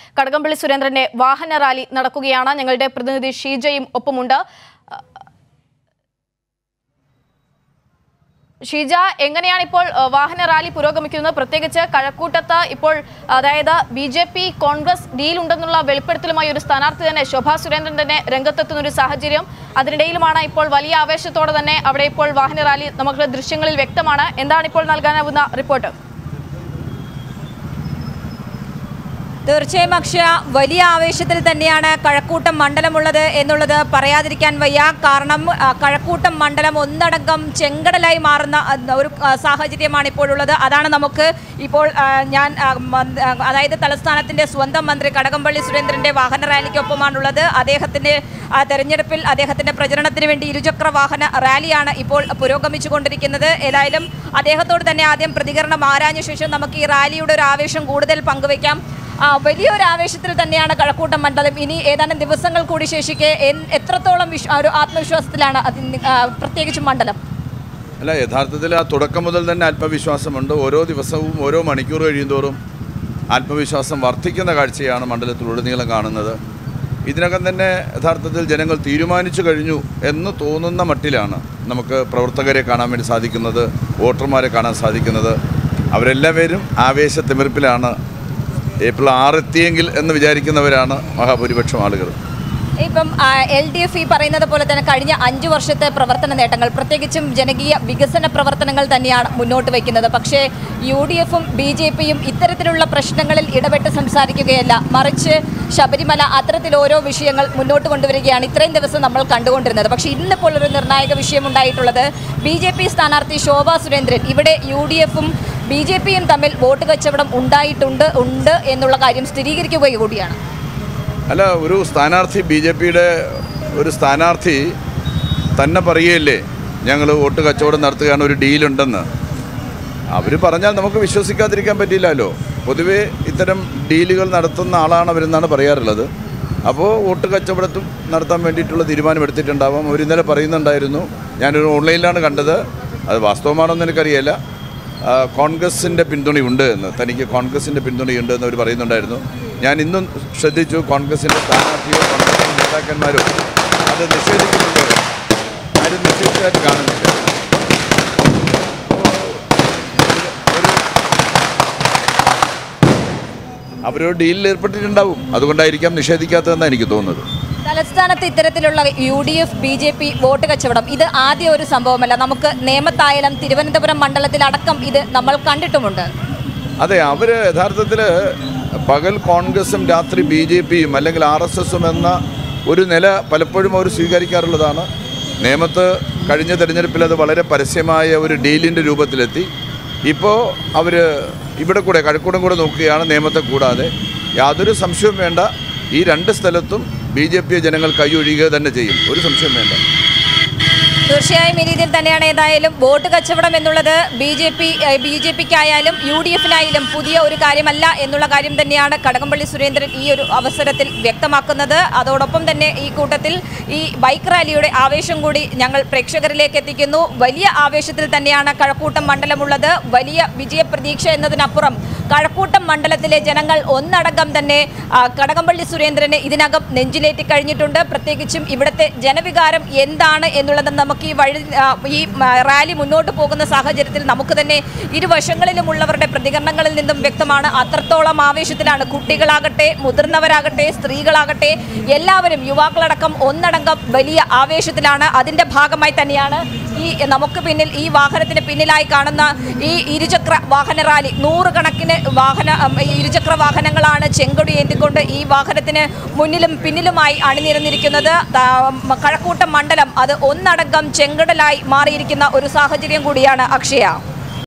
കടകംപള്ളി സുരേന്ദ്രന്റെ വാഹന റാലി നടക്കുകയാണ് ഞങ്ങളുടെ പ്രതിനിധി ഷീജയും ഒപ്പമുണ്ട് ഷീജ എങ്ങനെയാണ് ഇപ്പോൾ അഹ്, വാഹന റാലി പുരോഗമിക്കുന്നത് പ്രത്യേകിച്ച് കഴക്കൂട്ടത്ത് ഇപ്പോൾ അതായത് ബി ജെ പി കോൺഗ്രസ് ഡീലുണ്ടെന്നുള്ള വെളിപ്പെടുത്തലുമായി ഒരു സ്ഥാനാർത്ഥി തന്നെ ശോഭാ സുരേന്ദ്രൻ തന്നെ രംഗത്തെത്തുന്ന ഒരു സാഹചര്യം അതിനിടയിലുമാണ് ഇപ്പോൾ വലിയ ആവേശത്തോടെ തന്നെ അവിടെ ഇപ്പോൾ വാഹന റാലി നമുക്ക് ദൃശ്യങ്ങളിൽ വ്യക്തമാണ് എന്താണ് ഇപ്പോൾ നൽകാനാവുന്ന റിപ്പോർട്ട് തീർച്ചയായും അക്ഷയ വലിയ ആവേശത്തിൽ തന്നെയാണ് കഴക്കൂട്ടം മണ്ഡലമുള്ളത് എന്നുള്ളത് പറയാതിരിക്കാൻ വയ്യ കാരണം ആ, കഴക്കൂട്ടം മണ്ഡലം ഒന്നടങ്കം ചെങ്കടലായി മാറുന്ന ആ, ഒരു ആ, സാഹചര്യമാണ് ഇപ്പോഴുള്ളത് അതാണ് നമുക്ക് ഇപ്പോൾ ആ, ഞാൻ ആ, മന്ത്- ആ, അതായത് തലസ്ഥാനത്തിന്റെ സ്വന്തം മന്ത്രി കടകംപള്ളി സുരേന്ദ്രന്റെ വാഹന റാലിക്കൊപ്പമാണുള്ളത് അദ്ദേഹത്തിന്റെ ആ, തെരഞ്ഞെടുപ്പിൽ അദ്ദേഹത്തിന്റെ പ്രചരണത്തിന് വേണ്ടി ഇരുചക്ര വാഹന റാലിയാണ് ഇപ്പോൾ പുരോഗമിച്ചുകൊണ്ടിരിക്കുന്നത് ഏതായാലും അദ്ദേഹത്തോട് തന്നെ ആദ്യം പ്രതികരണം ആരാഞ്ഞ ശേഷം നമുക്ക് ഈ റാലിയുടെ ഒരു ആവേശം കൂടുതൽ പങ്കുവയ്ക്കാം ആ, വലിയൊരു ആവേശത്തിൽ തന്നെയാണ് കഴക്കൂട്ടം മണ്ഡലം ഇനി ഏതാനും ദിവസങ്ങൾ കൂടി ശേഷിക്കെ എൻ- എത്രത്തോളം വിശ്വ ഒരു ആത്മവിശ്വാസത്തിലാണ് അതിന് ആ, പ്രത്യേകിച്ചും മണ്ഡലം അല്ല യഥാർത്ഥത്തിൽ ആ തുടക്കം മുതൽ തന്നെ ആത്മവിശ്വാസമുണ്ട് ഓരോ ദിവസവും ഓരോ മണിക്കൂർ കഴിയുന്തോറും ആത്മവിശ്വാസം വർദ്ധിക്കുന്ന കാഴ്ചയാണ് മണ്ഡലത്തിലുടനീളം കാണുന്നത് ഇതിനകം തന്നെ യഥാർത്ഥത്തിൽ ജനങ്ങൾ തീരുമാനിച്ചു കഴിഞ്ഞു എന്ന് തോന്നുന്ന മട്ടിലാണ് നമുക്ക് പ്രവർത്തകരെ കാണാൻ വേണ്ടി സാധിക്കുന്നത് വോട്ടർമാരെ കാണാൻ സാധിക്കുന്നത് അവരെല്ലാവരും ആവേശത്തിമിർപ്പിലാണ് ഏപ്രിൽ ആറെത്തിയെങ്കിൽ എന്ന് വിചാരിക്കുന്നവരാണ് മഹാഭൂരിപക്ഷം ആളുകൾ ഇപ്പം എൽ ഡി എഫ് ഈ പറയുന്നത് പോലെ തന്നെ കഴിഞ്ഞ അഞ്ചു വർഷത്തെ പ്രവർത്തന നേട്ടങ്ങൾ പ്രത്യേകിച്ചും ജനകീയ വികസന പ്രവർത്തനങ്ങൾ തന്നെയാണ് മുന്നോട്ട് വയ്ക്കുന്നത് പക്ഷേ യു ഡി എഫും ബി ജെ പിയും ഇത്തരത്തിലുള്ള പ്രശ്നങ്ങളിൽ ഇടപെട്ട് സംസാരിക്കുകയല്ല മറിച്ച് ശബരിമല അത്തരത്തിൽ ഓരോ വിഷയങ്ങൾ മുന്നോട്ട് കൊണ്ടുവരികയാണ് ഇത്രയും ദിവസം നമ്മൾ കണ്ടുകൊണ്ടിരുന്നത് പക്ഷേ ഇന്നിപ്പോൾ ഒരു നിർണായക വിഷയം ഉണ്ടായിട്ടുള്ളത് ബി ജെ പി സ്ഥാനാർത്ഥി ശോഭാ സുരേന്ദ്രൻ ഇവിടെ യു ഡി എഫും ബി ജെ പിയും തമ്മിൽ വോട്ട് കച്ചവടം ഉണ്ടായിട്ടുണ്ട് ഉണ്ട് എന്നുള്ള കാര്യം സ്ഥിരീകരിക്കുക കൂടിയാണ് അല്ല ഒരു സ്ഥാനാർത്ഥി ബി ജെ പിയുടെ ഒരു സ്ഥാനാർത്ഥി തന്നെ പറയുകയല്ലേ ഞങ്ങൾ വോട്ട് കച്ചവടം നടത്തുകയാണ് ഒരു ഡീലുണ്ടെന്ന് അവർ പറഞ്ഞാൽ നമുക്ക് വിശ്വസിക്കാതിരിക്കാൻ പറ്റില്ലല്ലോ പൊതുവേ ഇത്തരം ഡീലുകൾ നടത്തുന്ന ആളാണ് അവരെന്നാണ് പറയാറുള്ളത് അപ്പോൾ വോട്ട് കച്ചവടത്തും നടത്താൻ വേണ്ടിയിട്ടുള്ള തീരുമാനമെടുത്തിട്ടുണ്ടാവാം അവർ ഇന്നലെ പറയുന്നുണ്ടായിരുന്നു ഞാനൊരു ഓൺലൈനിലാണ് കണ്ടത് അത് വാസ്തവമാണെന്ന് എനിക്കറിയില്ല ആ, കോൺഗ്രസിൻ്റെ പിന്തുണയുണ്ട് എന്ന് തനിക്ക് കോൺഗ്രസിൻ്റെ പിന്തുണയുണ്ട് എന്ന് അവർ പറയുന്നുണ്ടായിരുന്നു ഞാൻ ഇന്നും ശ്രദ്ധിച്ചു കോൺഗ്രസിൻ്റെ സ്ഥാനാർത്ഥിയോ കോൺഗ്രസിൻ്റെ നേതാക്കന്മാരോ അത് നിഷേധിക്കുന്നുണ്ട് ആരും നിഷേധിച്ചായിട്ട് കാണുന്നില്ല അവരൊരു ഡീലിൽ ഏർപ്പെട്ടിട്ടുണ്ടാവും അതുകൊണ്ടായിരിക്കാം നിഷേധിക്കാത്തതെന്നാണ് എനിക്ക് തോന്നുന്നത് തലസ്ഥാനത്ത് ഇത്തരത്തിലുള്ള U D F B J P vote കച്ചവടം ഇത് ആദ്യ ഒരു സംഭവമല്ല നമുക്ക് നേമത്തായാലും തിരുവനന്തപുരം മണ്ഡലത്തിലടക്കം ഇത് നമ്മൾ കണ്ടിട്ടുമുണ്ട് അതെ അവർ യഥാർത്ഥത്തിൽ പകൽ കോൺഗ്രസും രാത്രി ബി ജെ പിയും അല്ലെങ്കിൽ ആർ എസ് എസും എന്ന ഒരു നില പലപ്പോഴും അവർ സ്വീകരിക്കാറുള്ളതാണ് നേമത്ത് കഴിഞ്ഞ തെരഞ്ഞെടുപ്പിൽ അത് വളരെ പരസ്യമായ ഒരു ഡീലിൻ്റെ രൂപത്തിലെത്തി ഇപ്പോൾ അവർ ഇവിടെ കൂടെ കഴക്കൂടം കൂടെ നോക്കുകയാണ് നിയമത്തെ കൂടാതെ യാതൊരു സംശയവും വേണ്ട ഈ രണ്ട് സ്ഥലത്തും ബി ജെ പി ജനങ്ങൾ കൈയൊഴിയുക തന്നെ ചെയ്യും ഒരു സംശയം വേണ്ട തീർച്ചയായും ഈ രീതിയിൽ തന്നെയാണ് ഏതായാലും വോട്ട് കച്ചവടം എന്നുള്ളത് B J P B J പിക്കായാലും യു ഡി എഫിനായാലും പുതിയ ഒരു കാര്യമല്ല എന്നുള്ള കാര്യം തന്നെയാണ് കടകംപള്ളി സുരേന്ദ്രൻ ഈ ഒരു അവസരത്തിൽ വ്യക്തമാക്കുന്നത് അതോടൊപ്പം തന്നെ ഈ കൂട്ടത്തിൽ ഈ ബൈക്ക് റാലിയുടെ ആവേശം കൂടി ഞങ്ങൾ പ്രേക്ഷകരിലേക്ക് എത്തിക്കുന്നു വലിയ ആവേശത്തിൽ തന്നെയാണ് കഴക്കൂട്ടം മണ്ഡലമുള്ളത് വലിയ വിജയപ്രതീക്ഷ എന്നതിനപ്പുറം കഴക്കൂട്ടം മണ്ഡലത്തിലെ ജനങ്ങൾ ഒന്നടങ്കം തന്നെ ആ, കടകംപള്ളി സുരേന്ദ്രനെ ഇതിനകം നെഞ്ചിലേറ്റി കഴിഞ്ഞിട്ടുണ്ട് പ്രത്യേകിച്ചും ഇവിടുത്തെ ജനവികാരം എന്താണ് എന്നുള്ളത് നമുക്ക് ഈ വഴി ആ, ഈ ആ, റാലി മുന്നോട്ട് പോകുന്ന സാഹചര്യത്തിൽ നമുക്ക് തന്നെ ഇരുവശങ്ങളിലുമുള്ളവരുടെ പ്രതികരണങ്ങളിൽ നിന്നും വ്യക്തമാണ് അത്രത്തോളം ആവേശത്തിലാണ് കുട്ടികളാകട്ടെ മുതിർന്നവരാകട്ടെ സ്ത്രീകളാകട്ടെ എല്ലാവരും യുവാക്കളടക്കം ഒന്നടങ്കം വലിയ ആവേശത്തിലാണ് അതിന്റെ ഭാഗമായി തന്നെയാണ് ഈ നമുക്ക് പിന്നിൽ ഈ വാഹനത്തിന് പിന്നിലായി കാണുന്ന ഈ ഇരുചക്ര വാഹന റാലി നൂറുകണക്കിന് വാഹന ഉം, ഈ ഇരുചക്ര വാഹനങ്ങളാണ് ചെങ്കൊടി ഏന്തിക്കൊണ്ട് ഈ വാഹനത്തിന് മുന്നിലും പിന്നിലുമായി അണിനിരന്നിരിക്കുന്നത് ദാ, ഉം, കഴക്കൂട്ടം മണ്ഡലം അത് ഒന്നടങ്കം ചെങ്കടലായി മാറിയിരിക്കുന്ന ഒരു സാഹചര്യം കൂടിയാണ് അക്ഷയ